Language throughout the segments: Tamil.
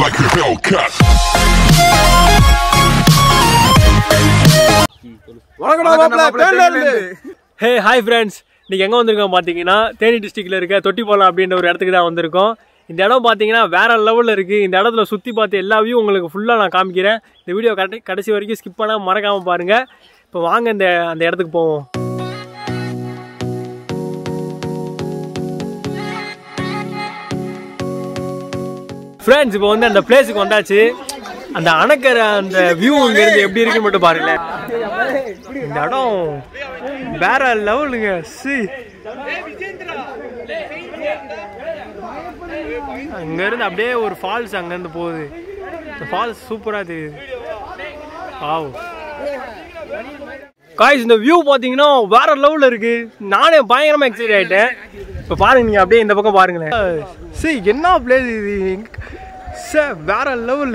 like a Hellcat. Hey hi friends இன்னைக்கு எங்கே வந்திருக்கோம் பார்த்தீங்கன்னா தேனி டிஸ்ட்ரிக்டில் இருக்க தொட்டிப்பாலம் அப்படின்ற ஒரு இடத்துக்கு தான் வந்திருக்கோம் இந்த இடம் பார்த்தீங்கன்னா வேற லெவலில் இருக்குது இந்த இடத்துல சுற்றி பார்த்து எல்லா வியூ உங்களுக்கு ஃபுல்லாக நான் காமிக்கிறேன் இந்த வீடியோ கடைசி கடைசி வரைக்கும் ஸ்கிப் பண்ணாமல் மறக்காமல் பாருங்கள் இப்போ வாங்க இந்த அந்த இடத்துக்கு போவோம் ஃப்ரெண்ட்ஸ் இப்போ வந்து அந்த பிளேஸுக்கு வந்தாச்சு அந்த அணைக்கரை அந்த வியூ இங்கேருந்து எப்படி இருக்குன்னு மட்டும் பாருங்களேன் இந்த இடம் வேற லெவலுங்க சி அங்கேருந்து அப்படியே ஒரு ஃபால்ஸ் அங்கேருந்து போகுது இந்த ஃபால்ஸ் சூப்பராக தெரியுது ஆவ் காய்ஸ் இந்த வியூ பார்த்தீங்கன்னா வேற லெவலில் இருக்கு நானே பயங்கரமாக எக்ஸைட் ஆகிட்டேன் இப்போ பாருங்க நீங்கள் அப்படியே இந்த பக்கம் பாருங்களேன் சி என்ன பிளேஸ் இது சார் வேற லெவல்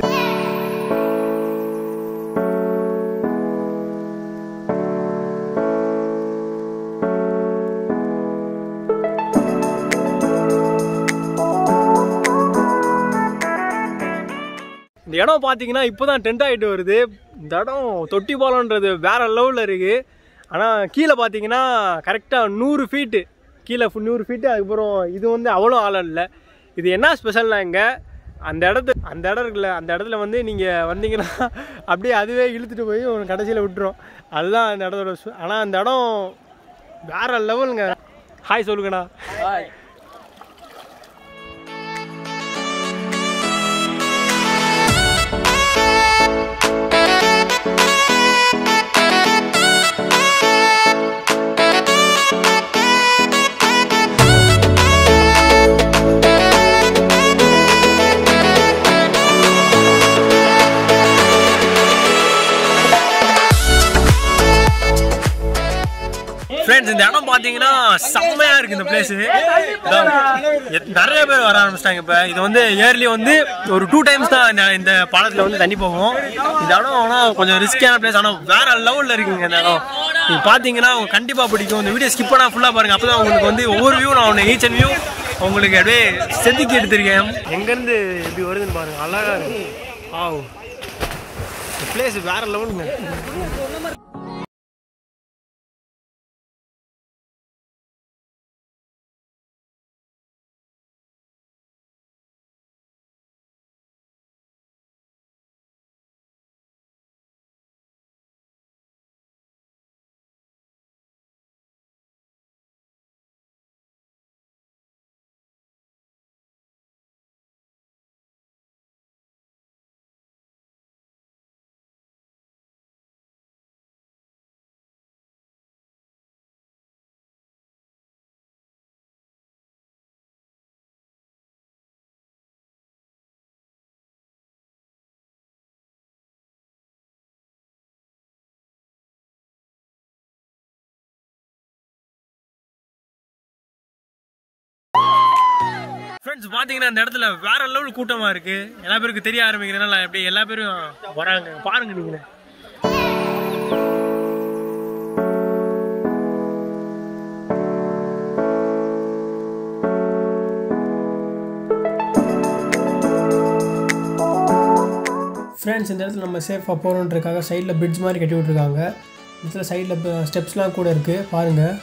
இந்த இடம் பார்த்தீங்கன்னா இப்போ தான் டென்ட் ஆகிட்டு வருது இந்த இடம் தொட்டி பாலம்ன்றது வேற லெவலில் இருக்குது ஆனால் கீழே பார்த்தீங்கன்னா கரெக்டாக நூறு ஃபீட்டு கீழே ஃபு- நூறு ஃபீட்டு அதுக்கப்புறம் இது வந்து அவ்வளோ ஆழம் இல்லை இது என்ன ஸ்பெஷல்னா இங்கே அந்த இடத்து அந்த இடம் இருக்குல்ல அந்த இடத்துல வந்து நீங்கள் வந்தீங்கன்னா அப்படியே அதுவே இழுத்துட்டு போய் உங்களுக்கு கடைசியில் விட்டுரும் அதுதான் அந்த இடத்தோட ஆனால் அந்த இடம் வேற லெவலுங்க ஹாய் சொல்லுங்கண்ணா ஃப்ரெண்ட்ஸ் இந்த இடம் பார்த்தீங்கன்னா செம்மையா இருக்கு இந்த பிளேஸ் நிறைய பேர் வர ஆரம்பிச்சிட்டாங்க இப்போ இது வந்து இயர்லி வந்து ஒரு டூ டைம்ஸ் தான் இந்த இந்த பாலத்தில் வந்து தண்ணி போகும் இந்த இடம் ஆனால் கொஞ்சம் ரிஸ்கியான பிளேஸ் ஆனால் வேற லெவலில் இருக்குங்க இந்த இடம் நீங்கள் பார்த்தீங்கன்னா உங்களுக்கு கண்டிப்பாக பிடிக்கும் இந்த வீடியோ ஸ்கிப் பண்ணால் ஃபுல்லாக பாருங்க அப்போ தான் உங்களுக்கு வந்து ஒவ்வொரு வியூ நான் ஒன்று ஈச் அண்ட் வியூ உங்களுக்கு அப்படியே செதுக்கி எடுத்திருக்கேன் எங்கேருந்து எப்படி வருதுன்னு பாருங்க அழகா இருக்கு ஆவ் பிளேஸ் வேற லெவலுங்க ஃப்ரெண்ட்ஸ் பார்த்தீங்கன்னா இந்த இடத்துல வேற லெவல் கூட்டமா இருக்கு எல்லா பேருக்கு தெரிய ஆரம்பிக்கிறதுனால அப்படியே எல்லா பேரும் வராங்க பாருங்க நீங்களே ஃப்ரெண்ட்ஸ் இந்த இடத்துல நம்ம சேஃபாக போகிறோன்றதுக்காக சைடில் பிரிட்ஜ் மாதிரி கட்டி விட்ருக்காங்க இந்த இடத்துல சைடில் ஸ்டெப்ஸ்லாம் கூட இருக்குது பாருங்கள்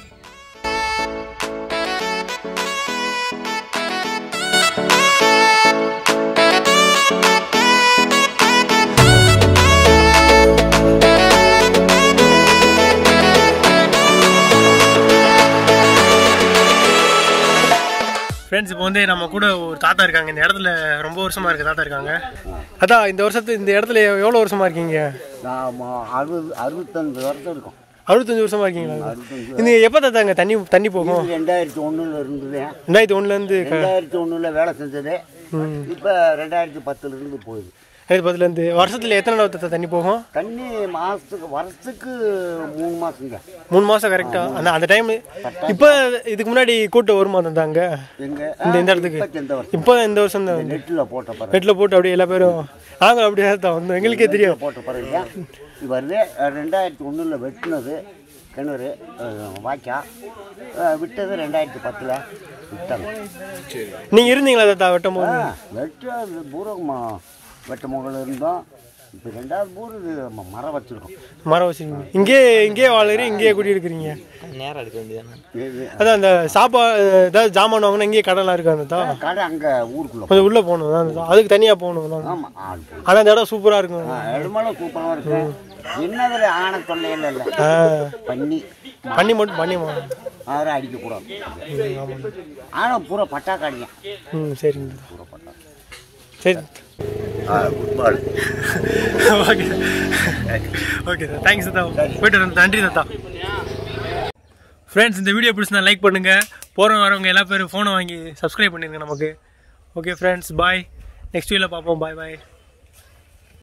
ஃப்ரெண்ட்ஸ் இப்போ வந்து நம்ம கூட ஒரு தாத்தா இருக்காங்க இந்த இடத்துல ரொம்ப வருஷமா இருக்க தாத்தா இருக்காங்க அதான் இந்த வருஷத்து இந்த இடத்துல எவ்வளோ வருஷமா இருக்கீங்க நாம் அறுபது அறுபத்தஞ்சு வருஷம் இருக்கும் அறுபத்தஞ்சு வருஷமா இருக்கீங்களா இந்த எப்போ தாத்தாங்க தண்ணி தண்ணி போகும் இது ரெண்டாயிரத்தி ஒன்றில் இருந்தது ரெண்டாயிரத்தி ஒன்றுலேருந்து ரெண்டாயிரத்தி ஒன்றில் வேலை செஞ்சது இப்போ ரெண்டாயிரத்தி பத்துல இருந்து போகுது ரெண்டாயிரத்தி பத்துலேருந்து வருஷத்தில் எத்தனை நாள் தாத்தா தண்ணி போகும் தண்ணி மாதத்துக்கு வருஷத்துக்கு மூணு மாதங்க மூணு மாதம் கரெக்டாக அந்த அந்த டைம் இப்போ இதுக்கு முன்னாடி கூட்டம் வருமா தந்தாங்க எங்க இந்த இந்த இடத்துக்கு இப்போ இந்த வருஷம் இப்போ இந்த வருஷம் தான் நெட்டில் போட்ட பிறகு நெட்டில் போட்டு அப்படியே எல்லா பேரும் நாங்களும் அப்படியே தான் வந்தோம் எங்களுக்கே தெரியும் போட்ட பிறகு இது வருது ரெண்டாயிரத்தி ஒன்றில் வெட்டினது கிணறு அஹ், வாய்க்கா அஹ், விட்டது ரெண்டாயிரத்தி பத்தில் விட்டாங்க நீங்கள் இருந்தீங்களா தாத்தா வெட்டும் போது வெட்டுறது பூரமா வெட்டமுகல் இருந்தோம் இப்போ ரெண்டாவது ஊர் இது ம- மரம் வச்சுருக்கோம் மரம் வச்சிருக்கீங்க இங்கே இங்கேயே வாழறீங்க இங்கேயே குடியிருக்கிறீங்க நேரம் எடுக்க வேண்டியதானே இது அதான் அந்த சாப்பாடு ஏதாவது ஜாமான் வாங்கினா இங்கேயே கடலாம் இருக்கு அந்த தான் கடை அங்கே ஊருக்குள்ளே கொஞ்சம் உள்ளே போகணும் அதான் அந்த- அதுக்கு தனியாக போகணும் தான் ஆமாம் ஆள் போகும். ஆனால் அந்த இடம் சூப்பராக இருக்கும் ஆ, இடமெல்லாம் சூப்பராக இருக்கு என்னதில் ஆன தொல்லையில் இல்லை ஆ பண்ணி பண்ணி மட்டும் பண்ணி மா- யாரும் அடிக்கக்கூடாது ம், ஆமாம் ஆனால் பூரா பட்டாக்காடியான் ம் சரிங்க பூரா பட்டா சரி football okay okay sir thanks தத்தா போயிட்டு வரேன். நன்றி தத்தா ஃப்ரெண்ட்ஸ் இந்த வீடியோ பிடிச்சிருந்தா லைக் பண்ணுங்கள் போகிறவங்க வரவங்க எல்லா பேரும் ஃபோனை வாங்கி சப்ஸ்கிரைப் பண்ணிருங்க நமக்கு ஓகே ஃப்ரெண்ட்ஸ் பாய் நெக்ஸ்ட் வீடியோவில் பார்ப்போம் பாய் பாய்